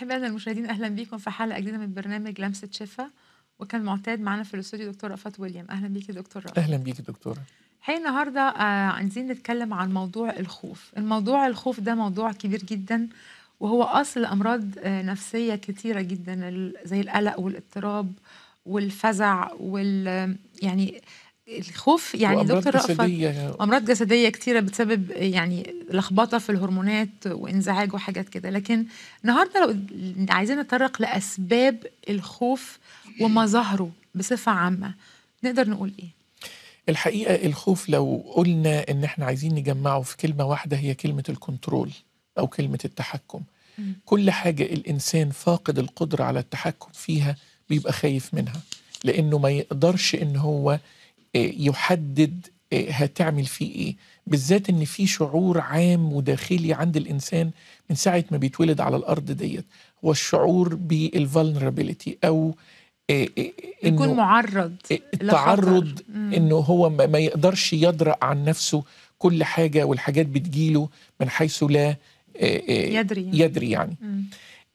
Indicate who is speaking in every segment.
Speaker 1: أحبائنا المشاهدين أهلا بيكم في حلقة جديدة من برنامج لمسة شفا وكان معتاد معنا في الاستوديو دكتور رأفت ويليام أهلا بيك يا دكتور رأفت
Speaker 2: اهلا بيك دكتوره
Speaker 1: الحقيقة النهاردة آه عايزين نتكلم عن موضوع الخوف الموضوع الخوف ده موضوع كبير جدا وهو أصل أمراض آه نفسية كتيرة جدا ال- زي القلق والاضطراب والفزع وال يعني الخوف يعني
Speaker 2: وأمراض
Speaker 1: دكتور رأفت
Speaker 2: جسديه
Speaker 1: امراض جسديه كتيره بتسبب يعني لخبطه في الهرمونات وانزعاج وحاجات كده لكن النهارده لو عايزين نتطرق لاسباب الخوف ومظاهره بصفه عامه نقدر نقول ايه
Speaker 2: الحقيقه الخوف لو قلنا ان احنا عايزين نجمعه في كلمه واحده هي كلمه الكنترول او كلمه التحكم
Speaker 1: مم.
Speaker 2: كل حاجه الانسان فاقد القدره على التحكم فيها بيبقى خايف منها لانه ما يقدرش ان هو آه، يحدد آه، هتعمل فيه ايه بالذات ان في شعور عام وداخلي عند الانسان من ساعه ما بيتولد على الارض ديت هو الشعور بالفولنربيليتي او آه، آه،
Speaker 1: يكون
Speaker 2: إنه
Speaker 1: معرض
Speaker 2: التعرض
Speaker 1: لخطر. مم.
Speaker 2: انه هو ما ما يقدرش يدرأ عن نفسه كل حاجه والحاجات بتجيله من حيث لا آه، آه،
Speaker 1: يدري
Speaker 2: يدري يعني
Speaker 1: مم.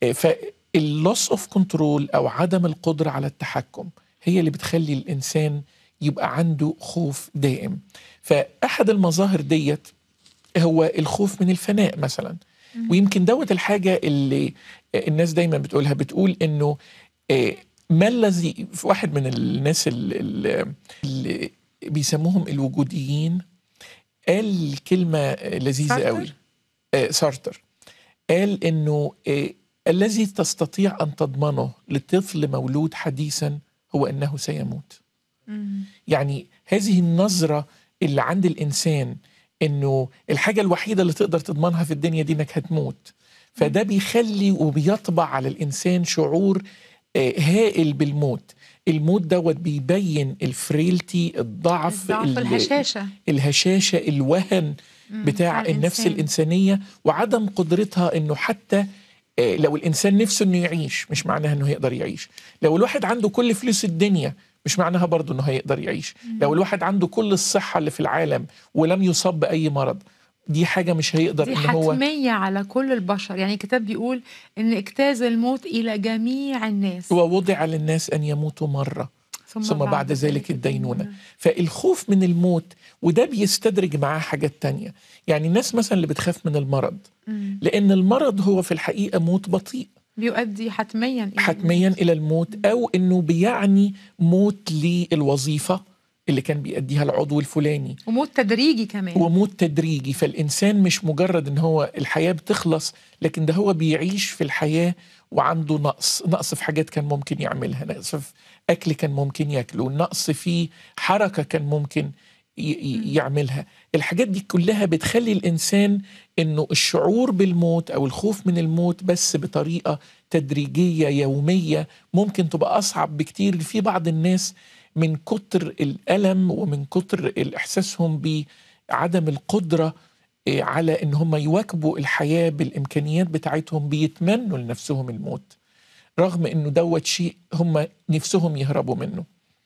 Speaker 2: فاللوس اوف كنترول او عدم القدره على التحكم هي اللي بتخلي الانسان يبقى عنده خوف دائم فاحد المظاهر ديت هو الخوف من الفناء مثلا
Speaker 1: مم.
Speaker 2: ويمكن دوت الحاجه اللي الناس دايما بتقولها بتقول انه آه، ما الذي في واحد من الناس اللي, اللي بيسموهم الوجوديين قال كلمه لذيذه
Speaker 1: سارتر؟
Speaker 2: قوي آه، سارتر قال انه آه، الذي تستطيع ان تضمنه لطفل مولود حديثا هو انه سيموت
Speaker 1: مم.
Speaker 2: يعني هذه النظرة اللي عند الإنسان إنه الحاجة الوحيدة اللي تقدر تضمنها في الدنيا دي إنك هتموت فده بيخلي وبيطبع على الإنسان شعور آه، هائل بالموت الموت دوت بيبين الفريلتي الضعف
Speaker 1: الضعف
Speaker 2: ال-
Speaker 1: الهشاشه
Speaker 2: الهشاشة الوهن
Speaker 1: مم.
Speaker 2: بتاع النفس
Speaker 1: الإنسان.
Speaker 2: الإنسانية وعدم قدرتها إنه حتى آه، لو الإنسان نفسه إنه يعيش مش معناها إنه هيقدر يعيش لو الواحد عنده كل فلوس الدنيا مش معناها برضه إنه هيقدر يعيش لو الواحد عنده كل الصحة اللي في العالم ولم يصاب بأي مرض دي حاجة مش هيقدر
Speaker 1: دي
Speaker 2: إن هو
Speaker 1: حتمية على كل البشر يعني الكتاب بيقول إن اجتاز الموت إلى جميع الناس
Speaker 2: ووضع للناس أن يموتوا مرة ثم بعد ذلك الدينونة فالخوف من الموت وده بيستدرج معاه حاجات تانية يعني الناس مثلا اللي بتخاف من المرض
Speaker 1: مم.
Speaker 2: لأن المرض هو في الحقيقة موت بطيء
Speaker 1: بيؤدي حتميا إلى
Speaker 2: حتميا
Speaker 1: الموت.
Speaker 2: الى الموت او انه بيعني موت للوظيفه اللي كان بيأديها العضو الفلاني
Speaker 1: وموت تدريجي كمان
Speaker 2: وموت تدريجي فالانسان مش مجرد ان هو الحياه بتخلص لكن ده هو بيعيش في الحياه وعنده نقص نقص في حاجات كان ممكن يعملها نقص في اكل كان ممكن ياكله نقص في حركه كان ممكن ي- ي- يعملها الحاجات دي كلها بتخلي الانسان انه الشعور بالموت او الخوف من الموت بس بطريقه تدريجيه يوميه ممكن تبقى اصعب بكتير في بعض الناس من كتر الالم ومن كتر احساسهم بعدم القدره إيه، على ان هم يواكبوا الحياه بالامكانيات بتاعتهم بيتمنوا لنفسهم الموت رغم انه دوت شيء هم نفسهم يهربوا منه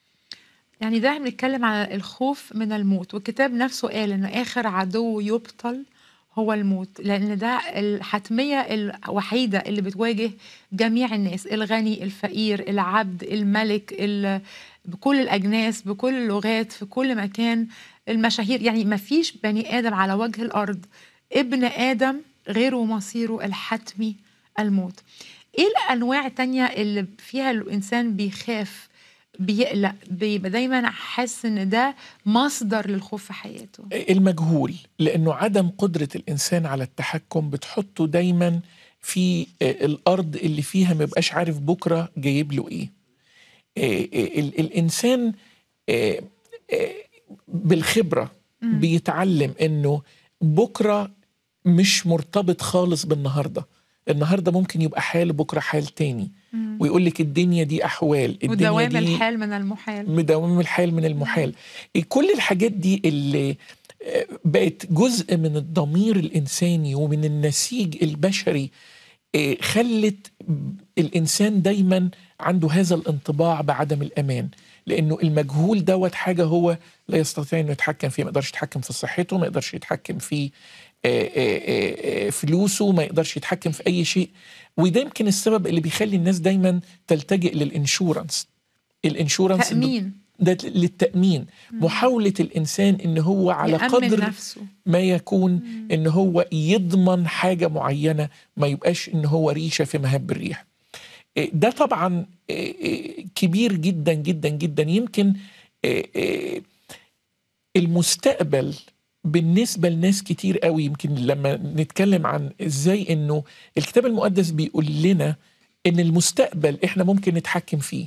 Speaker 1: يعني ده بنتكلم على الخوف من الموت والكتاب نفسه قال إن آخر عدو يبطل هو الموت لأن ده الحتمية الوحيدة اللي بتواجه جميع الناس الغني الفقير العبد الملك ال- بكل الأجناس بكل اللغات في كل مكان المشاهير يعني ما فيش بني آدم على وجه الأرض ابن آدم غير مصيره الحتمي الموت ايه الانواع التانية اللي فيها الانسان بيخاف بيقلق بيبقى دايما حاسس ان ده مصدر للخوف في حياته
Speaker 2: المجهول لانه عدم قدره الانسان على التحكم بتحطه دايما في آه، الارض اللي فيها ما يبقاش عارف بكره جايب له ايه آه، آه، ال- الانسان آه، آه، بالخبره
Speaker 1: مم.
Speaker 2: بيتعلم انه بكره مش مرتبط خالص بالنهارده النهارده ممكن يبقى حال بكره حال تاني
Speaker 1: مم.
Speaker 2: ويقول لك الدنيا دي احوال الدنيا
Speaker 1: ودوام
Speaker 2: دي
Speaker 1: الحال من المحال
Speaker 2: مداوم الحال من المحال كل الحاجات دي اللي آه، بقت جزء من الضمير الإنساني ومن النسيج البشري آه، خلت الإنسان دايما عنده هذا الانطباع بعدم الأمان لأنه المجهول دوت حاجة هو لا يستطيع أنه يتحكم فيه ما يقدرش يتحكم في صحته ما يقدرش يتحكم في آه، آه، آه، فلوسه ما يقدرش يتحكم في اي شيء وده يمكن السبب اللي بيخلي الناس دايما تلتجئ للانشورنس الانشورنس
Speaker 1: تأمين
Speaker 2: ده للتامين محاوله الانسان ان هو على
Speaker 1: يأمن
Speaker 2: قدر
Speaker 1: نفسه
Speaker 2: ما يكون ان هو يضمن حاجه معينه ما يبقاش ان هو ريشه في مهب الريح إيه، ده طبعا إيه، إيه، كبير جدا جدا جدا يمكن إيه، إيه، المستقبل بالنسبه لناس كتير قوي يمكن لما نتكلم عن ازاي انه الكتاب المقدس بيقول لنا ان المستقبل احنا ممكن نتحكم فيه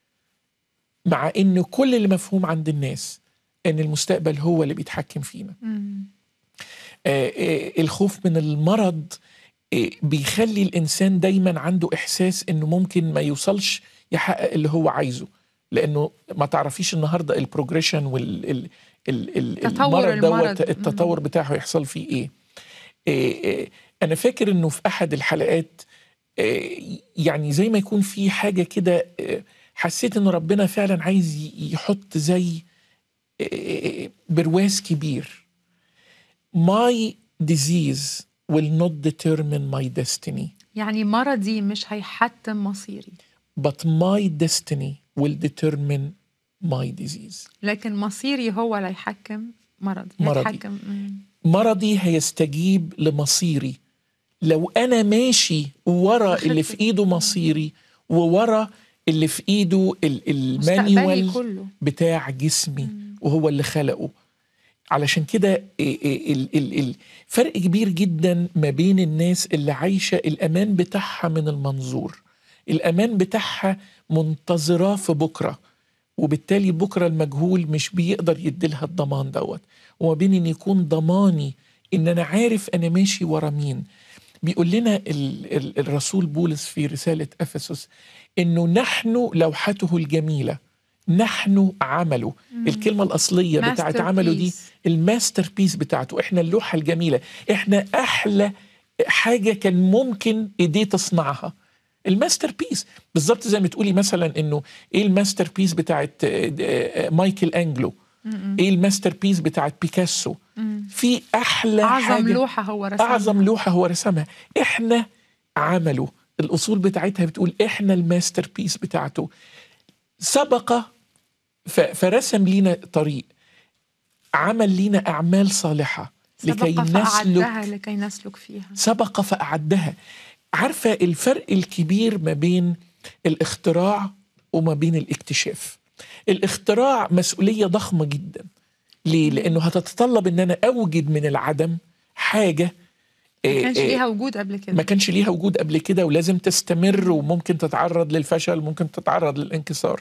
Speaker 2: مع ان كل اللي مفهوم عند الناس ان المستقبل هو اللي بيتحكم فينا
Speaker 1: مم.
Speaker 2: آه، آه، الخوف من المرض آه، بيخلي الانسان دايما عنده احساس انه ممكن ما يوصلش يحقق اللي هو عايزه لانه ما تعرفيش النهارده البروجريشن وال ال ال ال
Speaker 1: تطور
Speaker 2: المرض دوت
Speaker 1: المرض.
Speaker 2: التطور بتاعه يحصل فيه ايه آه، آه، انا فاكر انه في احد الحلقات آه، يعني زي ما يكون في حاجه كده آه، حسيت ان ربنا فعلا عايز ي- يحط زي آه، برواز كبير my disease will not determine my destiny
Speaker 1: يعني مرضي مش هيحتم مصيري
Speaker 2: but my destiny will determine my disease
Speaker 1: لكن مصيري هو اللي هيحكم مرضي
Speaker 2: مرضي.
Speaker 1: هيتحكم مم.
Speaker 2: مرضي هيستجيب لمصيري لو انا ماشي ورا
Speaker 1: بخطة.
Speaker 2: اللي في ايده مصيري وورا اللي في ايده ال-
Speaker 1: مستقبلي
Speaker 2: المانيوال
Speaker 1: كله
Speaker 2: بتاع جسمي وهو اللي خلقه علشان كده إيه إيه ال- ال- ال- فرق كبير جدا ما بين الناس اللي عايشة الأمان بتاعها من المنظور الأمان بتاعها منتظراه في بكرة وبالتالي بكرة المجهول مش بيقدر يديلها الضمان دوت وما بين ان يكون ضماني ان انا عارف انا ماشي ورا مين بيقول لنا ال ال الرسول بولس في رسالة أفسس انه نحن لوحته الجميلة نحن عمله الكلمة الأصلية بتاعت عمله دي
Speaker 1: Masterpiece.
Speaker 2: الماستر بيس بتاعته احنا اللوحة الجميلة احنا أحلى حاجة كان ممكن ايديه تصنعها الماستر بيس بالظبط زي ما تقولي مثلا انه ايه الماستر بيس بتاعت آه، آه، مايكل انجلو ايه الماستر بيس بتاعت بيكاسو في احلى
Speaker 1: أعظم
Speaker 2: حاجة
Speaker 1: لوحة هو رسمها
Speaker 2: اعظم لوحه هو رسمها احنا عمله الاصول بتاعتها بتقول احنا الماستر بيس بتاعته سبق ف- فرسم لينا طريق عمل لينا اعمال صالحه لكي
Speaker 1: سبق فأعدها
Speaker 2: نسلك
Speaker 1: لكي نسلك فيها
Speaker 2: سبق فاعدها عارفه الفرق الكبير ما بين الاختراع وما بين الاكتشاف الاختراع مسؤوليه ضخمه جدا ليه لانه هتتطلب ان انا اوجد من العدم حاجه
Speaker 1: ما
Speaker 2: آه،
Speaker 1: كانش
Speaker 2: آه،
Speaker 1: ليها وجود قبل
Speaker 2: ما
Speaker 1: كده
Speaker 2: كانش ليها وجود قبل كده ولازم تستمر وممكن تتعرض للفشل ممكن تتعرض للانكسار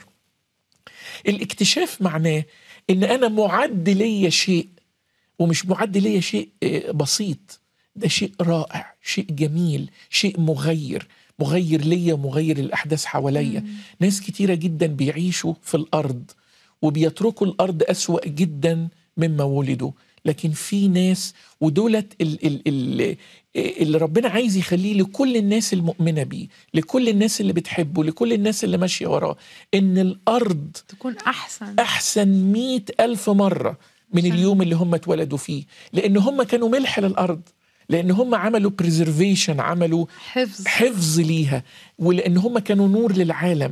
Speaker 2: الاكتشاف معناه ان انا معد ليا شيء ومش معد ليا شيء آه، بسيط ده شيء رائع شيء جميل شيء مغير مغير ليا ومغير الاحداث حواليا ناس كتيره جدا بيعيشوا في الارض وبيتركوا الارض اسوا جدا مما ولدوا لكن في ناس ودولت ال ال ال اللي ربنا عايز يخليه لكل الناس المؤمنه بيه لكل الناس اللي بتحبه لكل الناس اللي ماشيه وراه ان الارض
Speaker 1: تكون أحسن
Speaker 2: احسن مئة الف مره من
Speaker 1: عشان-
Speaker 2: اليوم اللي هم اتولدوا فيه لان هم كانوا ملح للارض لان هم عملوا بريزرفيشن عملوا
Speaker 1: حفظ
Speaker 2: حفظ ليها ولان هم كانوا نور للعالم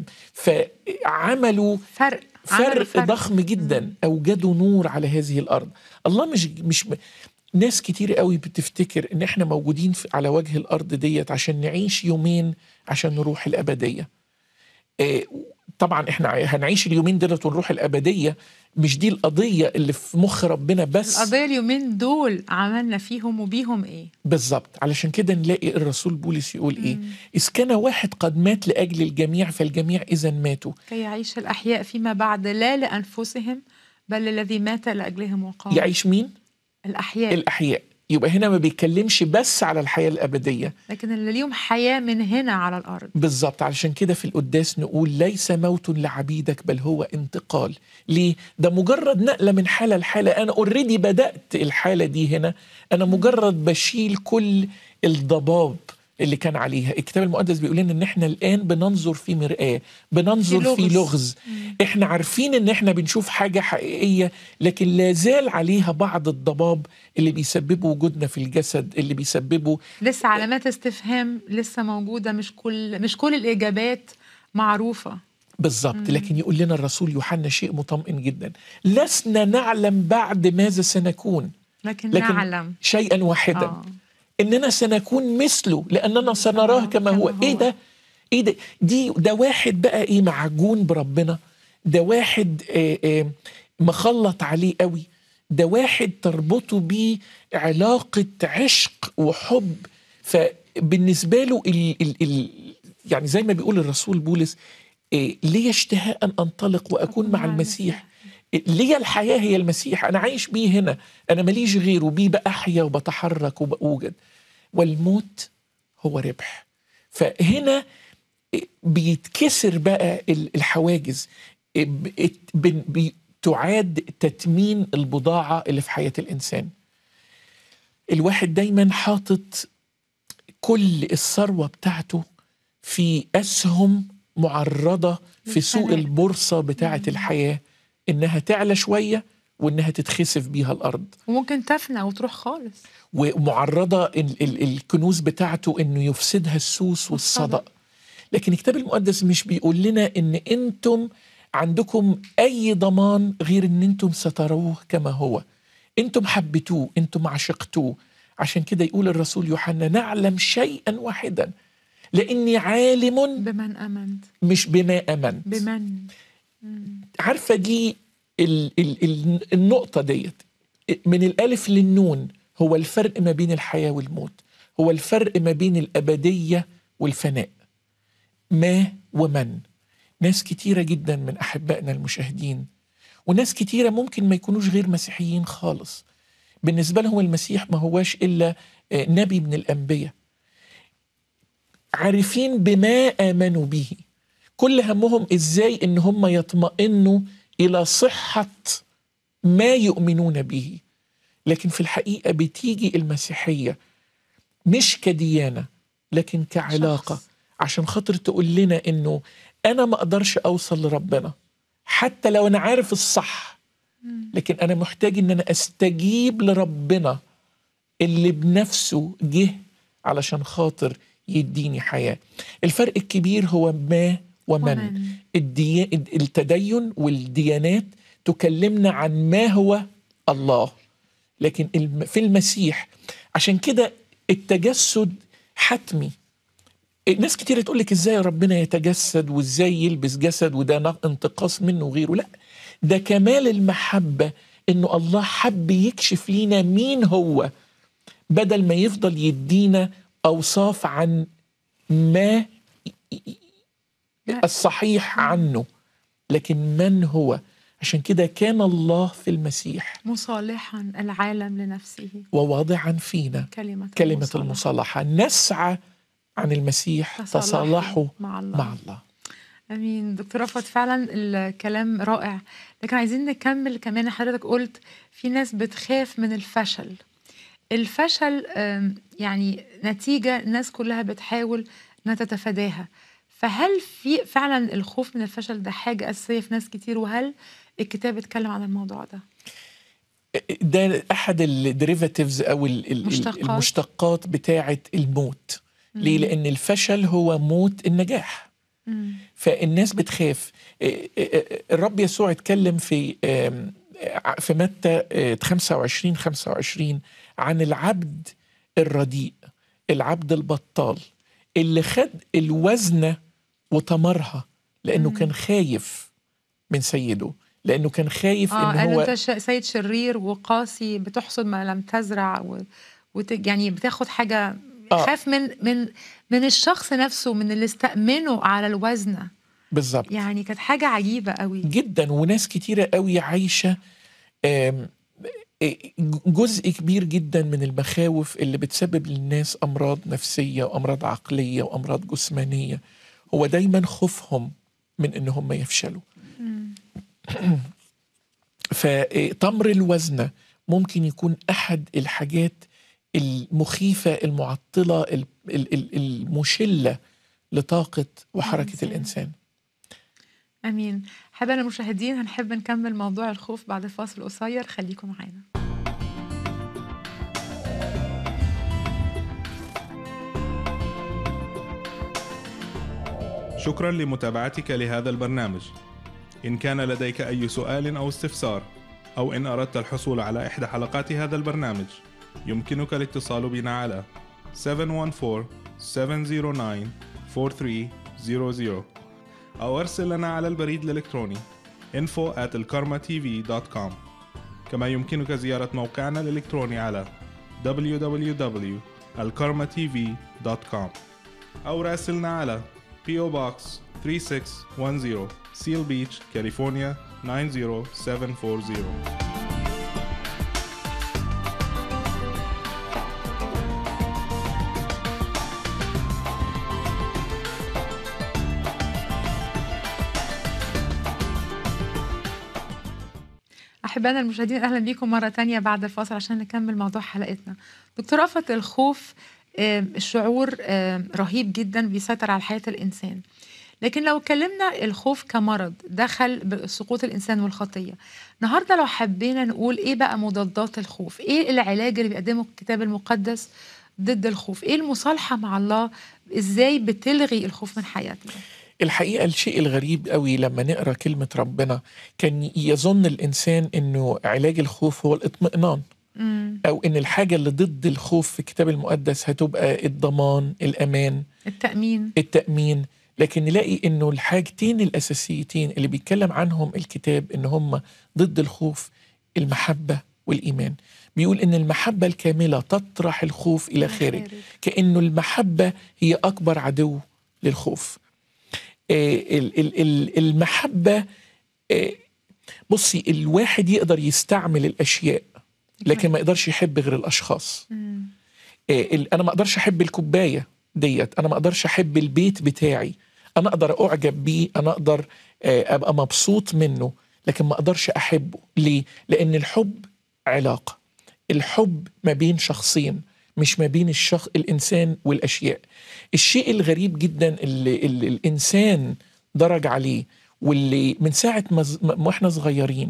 Speaker 2: فعملوا
Speaker 1: فرق عملوا
Speaker 2: فرق ضخم جدا اوجدوا نور على هذه الارض الله مش مش ناس كتير قوي بتفتكر ان احنا موجودين في على وجه الارض ديت عشان نعيش يومين عشان نروح الابديه آه، طبعا احنا هنعيش اليومين دولت ونروح الابديه مش دي القضيه اللي في مخ ربنا بس
Speaker 1: القضية اليومين دول عملنا فيهم وبيهم ايه
Speaker 2: بالظبط علشان كده نلاقي الرسول بولس يقول ايه اذ كان واحد قد مات لاجل الجميع فالجميع اذا ماتوا
Speaker 1: كي يعيش الأحياء فيما بعد لا لأنفسهم بل الذي مات لأجلهم وقام
Speaker 2: يعيش مين
Speaker 1: الأحياء
Speaker 2: الاحياء يبقى هنا ما بيتكلمش بس على الحياه الابديه
Speaker 1: لكن اللي ليهم حياة من هنا على الأرض
Speaker 2: بالظبط علشان كده في القداس نقول ليس موت لعبيدك بل هو انتقال ليه ده مجرد نقله من حاله لحاله انا اوريدي بدات الحاله دي هنا انا مجرد بشيل كل الضباب اللي كان عليها الكتاب المقدس بيقول لنا ان احنا الان بننظر في مرآة بننظر
Speaker 1: في
Speaker 2: في
Speaker 1: لغز.
Speaker 2: لغز احنا عارفين ان احنا بنشوف حاجة حقيقية لكن لا زال عليها بعض الضباب اللي بيسببوا وجودنا في الجسد اللي بيسببوا
Speaker 1: لسه علامات استفهام لسه موجودة مش كل مش كل الإجابات معروفة
Speaker 2: بالظبط لكن يقول لنا الرسول يوحنا شيء مطمئن جدا لسنا نعلم بعد ماذا سنكون
Speaker 1: لكن,
Speaker 2: لكن
Speaker 1: نعلم
Speaker 2: شيئا واحدا
Speaker 1: آه.
Speaker 2: اننا سنكون مثله لاننا سنراه كما هو
Speaker 1: كما
Speaker 2: ايه
Speaker 1: هو.
Speaker 2: ده ايه ده دي ده واحد بقى ايه معجون بربنا ده واحد آه آه مخلط عليه قوي ده واحد تربطه بيه علاقة عشق وحب فبالنسبة له ال ال ال يعني زي ما بيقول الرسول بولس إيه لي اشتهاء أن أنطلق وأكون مع المسيح لي الحياة هي المسيح أنا عايش بيه هنا أنا ماليش غيره بيه بأحيا وبتحرك وبأوجد والموت هو ربح فهنا بيتكسر بقى ال- الحواجز ب- بن- بي- تعاد تتمين البضاعة اللي في حياة الإنسان الواحد دايما حاطط كل الثروة بتاعته في أسهم معرضة في سوق
Speaker 1: للفناء.
Speaker 2: البورصة بتاعة الحياة إنها تعلى شوية وإنها تتخسف بيها الأرض
Speaker 1: وممكن تفنى وتروح خالص
Speaker 2: ومعرضة ال- ال- الكنوز بتاعته إنه يفسدها السوس والصدأ لكن الكتاب المقدس مش بيقول لنا إن أنتم عندكم أي ضمان غير إن أنتم ستروه كما هو أنتم حبيتوه أنتم عشقتوه عشان كده يقول الرسول يوحنا نعلم شيئا واحدا لاني عالم
Speaker 1: بمن امنت
Speaker 2: مش بما امنت
Speaker 1: بمن
Speaker 2: عارفه دي ال ال ال النقطه ديت من الالف للنون هو الفرق ما بين الحياه والموت هو الفرق ما بين الابديه والفناء ما ومن ناس كتيره جدا من احبائنا المشاهدين وناس كتيره ممكن ما يكونوش غير مسيحيين خالص بالنسبه لهم المسيح ما هواش الا آه، نبي من الانبياء عارفين بما امنوا به كل همهم ازاي ان هم يطمئنوا الى صحه ما يؤمنون به لكن في الحقيقه بتيجي المسيحيه مش كديانه لكن كعلاقه
Speaker 1: شخص.
Speaker 2: عشان خاطر تقول لنا انه انا ما اقدرش اوصل لربنا حتى لو انا عارف الصح لكن انا محتاج ان انا استجيب لربنا اللي بنفسه جه علشان خاطر يديني حياه الفرق الكبير هو ما ومن,
Speaker 1: ومن.
Speaker 2: الدي... التدين والديانات تكلمنا عن ما هو الله لكن الم- في المسيح عشان كده التجسد حتمي ناس كتير تقول لك ازاي ربنا يتجسد وازاي يلبس جسد وده ن- انتقاص منه وغيره لا ده كمال المحبة انه الله حب يكشف لينا مين هو بدل ما يفضل يدينا اوصاف عن ما الصحيح عنه لكن من هو عشان كده كان الله في المسيح
Speaker 1: مصالحا العالم لنفسه
Speaker 2: وواضعا فينا
Speaker 1: كلمة
Speaker 2: كلمة
Speaker 1: المصالحة.
Speaker 2: المصالحة نسعى عن المسيح
Speaker 1: تصالحوا
Speaker 2: تصالحوا
Speaker 1: مع الله.
Speaker 2: مع الله
Speaker 1: امين دكتور رفعت فعلا الكلام رائع لكن عايزين نكمل كمان حضرتك قلت في ناس بتخاف من الفشل الفشل آم، يعني نتيجة الناس كلها بتحاول انها تتفاداها فهل في فعلا الخوف من الفشل ده حاجة أساسية في ناس كتير وهل الكتاب اتكلم عن الموضوع ده
Speaker 2: ده احد الديريفاتيفز او ال- ال-
Speaker 1: مشتقات.
Speaker 2: المشتقات بتاعه الموت ليه لان الفشل هو موت النجاح
Speaker 1: مم.
Speaker 2: فالناس بتخاف إيه إيه الرب يسوع اتكلم في آم، في متى آه، 25 25 عن العبد الرديء العبد البطال اللي خد الوزنة وطمرها لأنه كان خايف من سيده لأنه كان خايف
Speaker 1: اه
Speaker 2: إن
Speaker 1: قال
Speaker 2: هو
Speaker 1: انت ش- سيد شرير وقاسي بتحصد ما لم تزرع و... وت... يعني بتاخد حاجة
Speaker 2: آه.
Speaker 1: خاف من من من الشخص نفسه من اللي استأمنه على الوزنة
Speaker 2: بالظبط
Speaker 1: يعني كانت حاجة عجيبة قوي
Speaker 2: جدا وناس كتيرة قوي عايشة آم، إيه، جزء كبير جدا من المخاوف اللي بتسبب للناس أمراض نفسية وأمراض عقلية وأمراض جسمانية هو دايما خوفهم من إن هم يفشلوا فتمر الوزنة ممكن يكون أحد الحاجات المخيفة المعطلة ال- ال- ال- المشلة لطاقة وحركة
Speaker 1: الإنسان.
Speaker 2: الإنسان
Speaker 1: امين حبايبنا المشاهدين هنحب نكمل موضوع الخوف بعد فاصل قصير خليكم معانا
Speaker 3: شكرا لمتابعتك لهذا البرنامج إن كان لديك أي سؤال أو استفسار أو إن أردت الحصول على إحدى حلقات هذا البرنامج يمكنك الاتصال بنا على 714-709-4300 أو أرسل لنا على البريد الإلكتروني info at الكارما كما يمكنك زيارة موقعنا الإلكتروني على www.alkarmatv.com أو راسلنا على PO Box 3610 Seal Beach, California 90740
Speaker 1: أحبائنا المشاهدين أهلا بكم مرة تانية بعد الفاصل عشان نكمل موضوع حلقتنا دكتور رأفت الخوف آم، الشعور آم، رهيب جدا بيسيطر على حياة الإنسان لكن لو اتكلمنا الخوف كمرض دخل بسقوط الإنسان والخطية النهاردة لو حبينا نقول إيه بقى مضادات الخوف إيه العلاج اللي بيقدمه الكتاب المقدس ضد الخوف إيه المصالحة مع الله إزاي بتلغي الخوف من حياتنا
Speaker 2: الحقيقة الشيء الغريب قوي لما نقرأ كلمة ربنا كان يظن الإنسان أنه علاج الخوف هو الاطمئنان
Speaker 1: مم.
Speaker 2: أو أن الحاجة اللي ضد الخوف في الكتاب المقدس هتبقى الضمان الأمان
Speaker 1: التأمين
Speaker 2: التأمين لكن نلاقي انه الحاجتين الاساسيتين اللي بيتكلم عنهم الكتاب ان هم ضد الخوف المحبه والايمان بيقول ان المحبه الكامله تطرح الخوف الى خارج كانه المحبه هي اكبر عدو للخوف آه، ال- ال- ال- المحبه آه، بصي الواحد يقدر يستعمل الاشياء لكن ما يقدرش يحب غير الاشخاص
Speaker 1: مم.
Speaker 2: آه، ال- انا ما اقدرش احب الكوبايه ديت انا ما اقدرش احب البيت بتاعي انا اقدر اعجب بيه انا اقدر آه، ابقى مبسوط منه لكن ما اقدرش احبه ليه لان الحب علاقه الحب ما بين شخصين مش ما بين الشخص الانسان والاشياء الشيء الغريب جدا اللي, اللي الانسان درج عليه واللي من ساعه ما ز- ما احنا صغيرين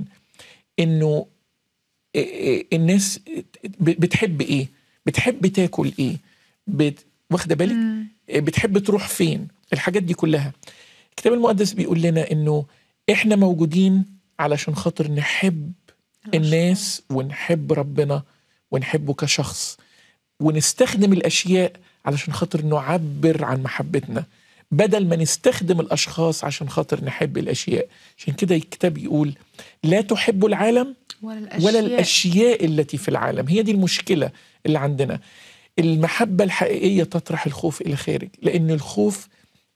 Speaker 2: انه آه، آه، الناس ب- بتحب ايه بتحب تاكل ايه بت... واخده بالك
Speaker 1: مم.
Speaker 2: بتحب تروح فين الحاجات دي كلها الكتاب المقدس بيقول لنا انه احنا موجودين علشان خاطر نحب الناس ونحب ربنا ونحبه كشخص ونستخدم الاشياء علشان خاطر نعبر عن محبتنا بدل ما نستخدم الاشخاص عشان خاطر نحب الاشياء عشان كده الكتاب يقول لا تحبوا العالم
Speaker 1: ولا الأشياء
Speaker 2: ولا الاشياء التي في العالم هي دي المشكله اللي عندنا المحبه الحقيقيه تطرح الخوف الى خارج لان الخوف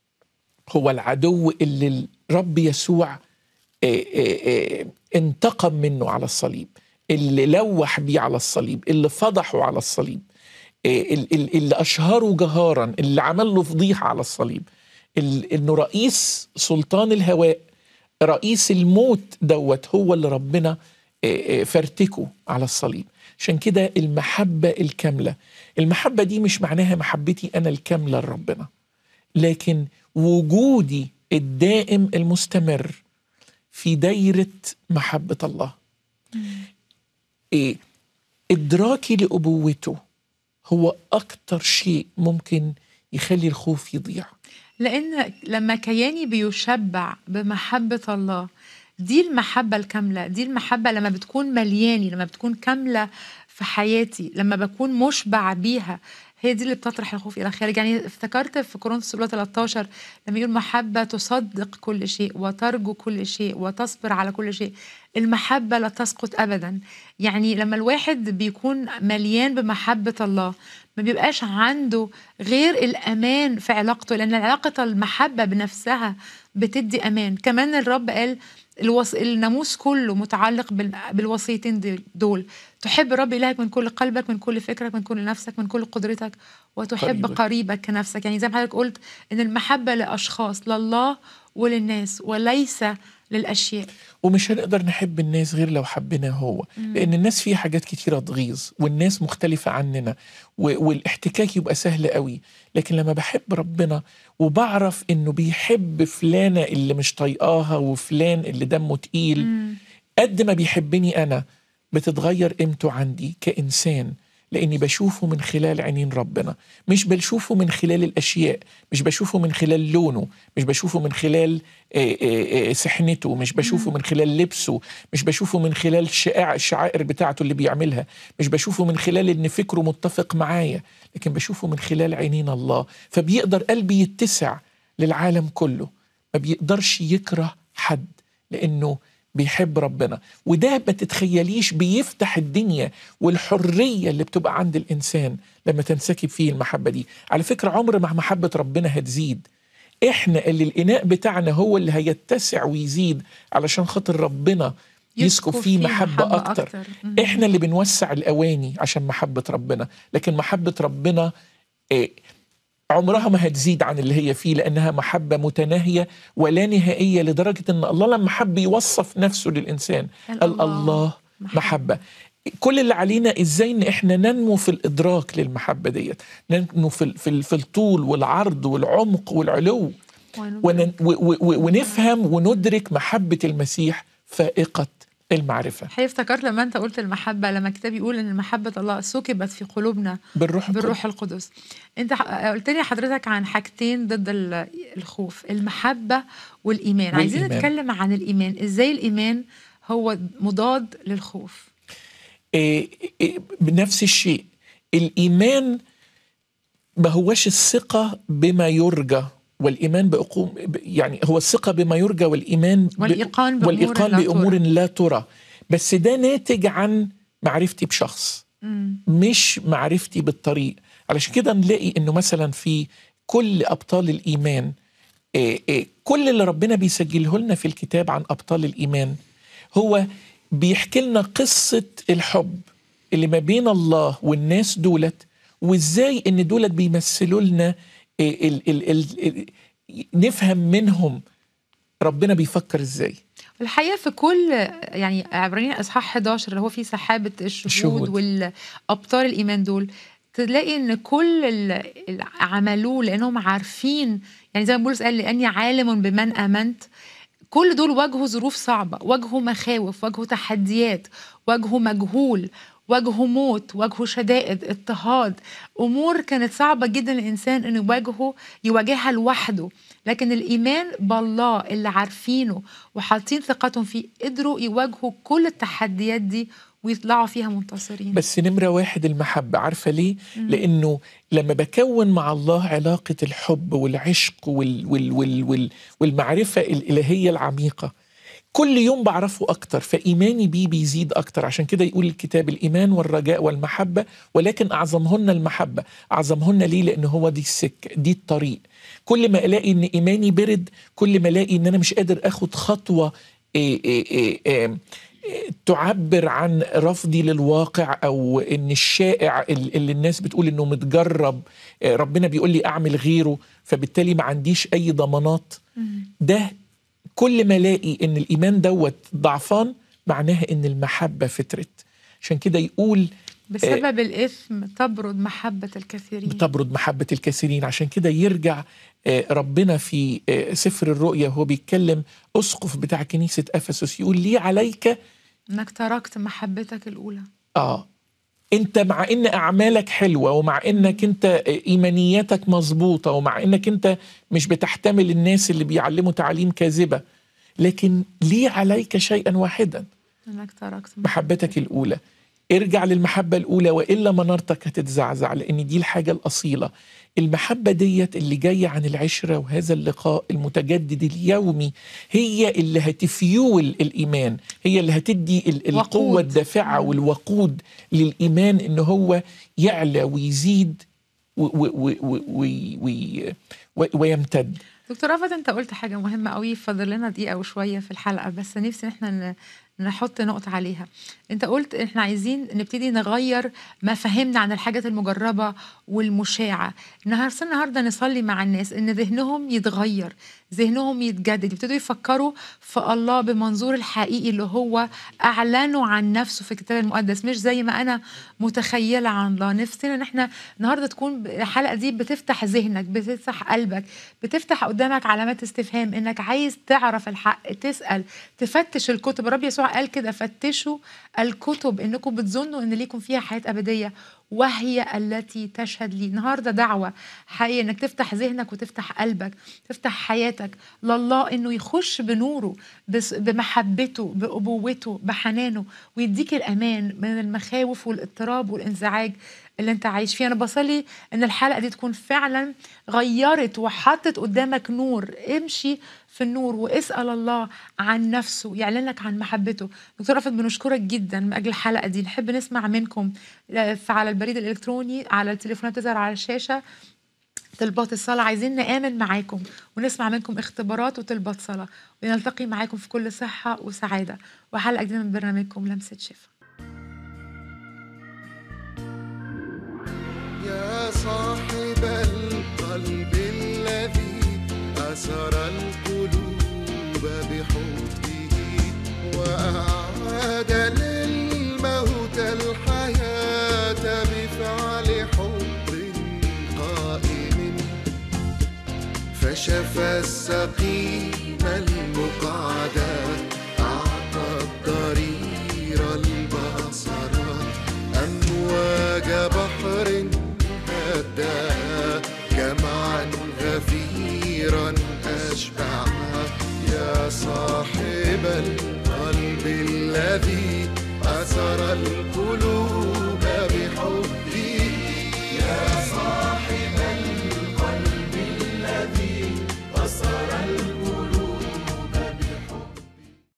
Speaker 2: هو العدو اللي الرب يسوع آه، آه، آه، انتقم منه على الصليب اللي لوح بيه على الصليب اللي فضحه على الصليب آه، ال- ال- اللي اشهره جهارا اللي عمل له فضيحه على الصليب ال- انه رئيس سلطان الهواء رئيس الموت دوت هو اللي ربنا آه، آه، فرتكه على الصليب عشان كده المحبة الكاملة المحبة دي مش معناها محبتي أنا الكاملة لربنا لكن وجودي الدائم المستمر في دايرة محبة الله إيه إدراكي لأبوته هو أكتر شيء ممكن يخلي الخوف يضيع
Speaker 1: لأن لما كياني بيشبع بمحبة الله دي المحبة الكاملة دي المحبة لما بتكون ملياني لما بتكون كاملة في حياتي لما بكون مشبع بيها هي دي اللي بتطرح الخوف إلى الخارج يعني افتكرت في كورنثوس الأولى 13 لما يقول محبة تصدق كل شيء وترجو كل شيء وتصبر على كل شيء المحبة لا تسقط أبدا يعني لما الواحد بيكون مليان بمحبة الله ما بيبقاش عنده غير الأمان في علاقته لأن علاقة المحبة بنفسها بتدي أمان كمان الرب قال الوص... الناموس كله متعلق بال... بالوصيتين دي- دول تحب الرب إلهك من كل قلبك من كل فكرك من كل نفسك من كل قدرتك وتحب
Speaker 2: قريبك.
Speaker 1: قريبك, قريبك كنفسك يعني زي ما حضرتك قلت إن المحبة لأشخاص لله وللناس وليس للاشياء
Speaker 2: ومش هنقدر نحب الناس غير لو حبنا هو لان الناس فيها حاجات كتيره تغيظ والناس مختلفه عننا و- والاحتكاك يبقى سهل قوي لكن لما بحب ربنا وبعرف انه بيحب فلانه اللي مش طايقاها وفلان اللي دمه تقيل قد ما بيحبني انا بتتغير قيمته عندي كانسان لاني بشوفه من خلال عينين ربنا مش بشوفه من خلال الاشياء مش بشوفه من خلال لونه مش بشوفه من خلال آه، آه، آه، سحنته مش بشوفه من خلال لبسه مش بشوفه من خلال الشعائر الشعائر بتاعته اللي بيعملها مش بشوفه من خلال ان فكره متفق معايا لكن بشوفه من خلال عينين الله فبيقدر قلبي يتسع للعالم كله ما بيقدرش يكره حد لانه بيحب ربنا وده ما تتخيليش بيفتح الدنيا والحرية اللي بتبقى عند الإنسان لما تنسكب فيه المحبة دي على فكرة عمر ما محبة ربنا هتزيد احنا اللي الإناء بتاعنا هو اللي هيتسع ويزيد علشان خاطر ربنا يسكب فيه محبة, أكتر,
Speaker 1: مم.
Speaker 2: احنا اللي بنوسع الأواني عشان محبة ربنا لكن محبة ربنا إيه عمرها ما هتزيد عن اللي هي فيه لأنها محبة متناهية ولا نهائية لدرجة أن الله لما حب يوصف نفسه للإنسان
Speaker 1: قال
Speaker 2: قال
Speaker 1: الله
Speaker 2: الله
Speaker 1: محبة.
Speaker 2: محبة كل اللي علينا ازاي ان احنا ننمو في الادراك للمحبه ديت ننمو في ال- في ال- في الطول والعرض والعمق والعلو
Speaker 1: ونبقى-
Speaker 2: ون- و- و- و- ونفهم وندرك محبه المسيح فائقه المعرفه
Speaker 1: الحقيقة افتكرت لما انت قلت المحبة لما الكتاب يقول ان محبة الله سكبت في قلوبنا
Speaker 2: بالروح القدس.
Speaker 1: بالروح القدس انت ح- قلت لي حضرتك عن حاجتين ضد ال- الخوف المحبة والإيمان عايزين
Speaker 2: والإيمان.
Speaker 1: نتكلم عن الإيمان ازاي الإيمان هو مضاد للخوف
Speaker 2: إيه إيه بنفس الشيء الإيمان ما هوش الثقة بما يرجى والإيمان بأقوم ب- يعني هو الثقة بما يرجى والإيمان ب-
Speaker 1: والإيقان بأمور
Speaker 2: والإيقان
Speaker 1: لا
Speaker 2: بأمور
Speaker 1: ترى.
Speaker 2: لا ترى بس ده ناتج عن معرفتي بشخص
Speaker 1: مم.
Speaker 2: مش معرفتي بالطريق علشان كده نلاقي انه مثلا في كل ابطال الايمان إيه إيه كل اللي ربنا بيسجله لنا في الكتاب عن ابطال الايمان هو بيحكي لنا قصه الحب اللي ما بين الله والناس دولت وازاي ان دولت بيمثلوا لنا إيه ال ال ال ال نفهم منهم ربنا بيفكر ازاي
Speaker 1: الحقيقه في كل يعني عبرانيين اصحاح 11 اللي هو فيه سحابه الشهود,
Speaker 2: الشهود.
Speaker 1: والابطال الايمان دول تلاقي ان كل ال- اللي عملوه لانهم عارفين يعني زي ما بولس قال لاني عالم بمن امنت كل دول واجهوا ظروف صعبه واجهوا مخاوف واجهوا تحديات واجهوا مجهول واجهوا موت واجهوا شدائد اضطهاد امور كانت صعبه جدا للانسان انه يواجهه يواجهها لوحده لكن الايمان بالله اللي عارفينه وحاطين ثقتهم فيه قدروا يواجهوا كل التحديات دي ويطلعوا فيها منتصرين
Speaker 2: بس نمرة واحد المحبة عارفة ليه؟ لأنه لما بكون مع الله علاقة الحب والعشق وال وال وال وال والمعرفة الإلهية العميقة كل يوم بعرفه أكتر فإيماني بيه بيزيد أكتر عشان كده يقول الكتاب الإيمان والرجاء والمحبة ولكن أعظمهن المحبة أعظمهن ليه؟ لأن هو دي السكة دي الطريق كل ما ألاقي إن إيماني برد كل ما ألاقي إن أنا مش قادر أخد خطوة إيه إيه إيه إيه تعبر عن رفضي للواقع او ان الشائع ال- اللي الناس بتقول انه متجرب آه، ربنا بيقول لي اعمل غيره فبالتالي ما عنديش اي ضمانات ده كل ما الاقي ان الايمان دوت ضعفان معناها ان المحبه فترت عشان كده يقول
Speaker 1: بسبب الاثم تبرد محبه الكثيرين
Speaker 2: بتبرد محبة الكثيرين عشان كده يرجع آه، ربنا في آه، سفر الرؤيا وهو بيتكلم أسقف بتاع كنيسة أفسس يقول لي عليك
Speaker 1: انك تركت محبتك الاولى
Speaker 2: آه أنت مع إن أعمالك حلوة ومع إنك أنت آه، إيمانياتك مظبوطة ومع إنك أنت مش بتحتمل الناس اللي بيعلموا تعليم كاذبة لكن لي عليك شيئا واحدا
Speaker 1: انك تركت
Speaker 2: محبتك الأولى ارجع للمحبة الأولى وإلا منارتك هتتزعزع لأن دي الحاجة الأصيلة المحبة ديت اللي جاية عن العشرة وهذا اللقاء المتجدد اليومي هي اللي هتفيول الإيمان هي اللي هتدي ال- القوة
Speaker 1: وقود.
Speaker 2: الدافعة والوقود للإيمان إن هو يعلى ويزيد و- و- و- و- و- و- و- ويمتد
Speaker 1: دكتور رفعت انت قلت حاجه مهمه قوي فاضل لنا دقيقه وشويه في الحلقه بس نفسي ان احنا ن- نحط نقطة عليها انت قلت احنا عايزين نبتدي نغير مفاهيمنا عن الحاجات المجربة والمشاعة النهارده النهارده نصلي مع الناس ان ذهنهم يتغير ذهنهم يتجدد يبتدوا يفكروا في الله بمنظور الحقيقي اللي هو اعلنه عن نفسه في الكتاب المقدس مش زي ما انا متخيله عن الله نفسنا ان احنا النهارده تكون الحلقه دي بتفتح ذهنك بتفتح قلبك بتفتح قدامك علامات استفهام انك عايز تعرف الحق تسال تفتش الكتب الرب يسوع قال كده فتشوا الكتب انكم بتظنوا ان ليكم فيها حياه ابديه وهي التي تشهد لي النهارده دعوه حقيقيه انك تفتح ذهنك وتفتح قلبك تفتح حياتك لله انه يخش بنوره بس- بمحبته بابوته بحنانه ويديك الامان من المخاوف والاضطراب والانزعاج اللي انت عايش فيه انا بصلي ان الحلقه دي تكون فعلا غيرت وحطت قدامك نور امشي في النور واسال الله عن نفسه يعلن لك عن محبته دكتور رفعت بنشكرك جدا من اجل الحلقه دي نحب نسمع منكم آه، على البريد الالكتروني على التليفونات تظهر على الشاشه طلبات الصلاة عايزين نآمن معاكم ونسمع منكم اختبارات وطلبات صلاة ونلتقي معاكم في كل صحة وسعادة وحلقة جديدة من برنامجكم لمسة شفا
Speaker 4: يا صاحب القلب الذي أسر القلوب بحبه وأعاد للموت الحياة بفعل حب قائم فشفى السقيم المقعد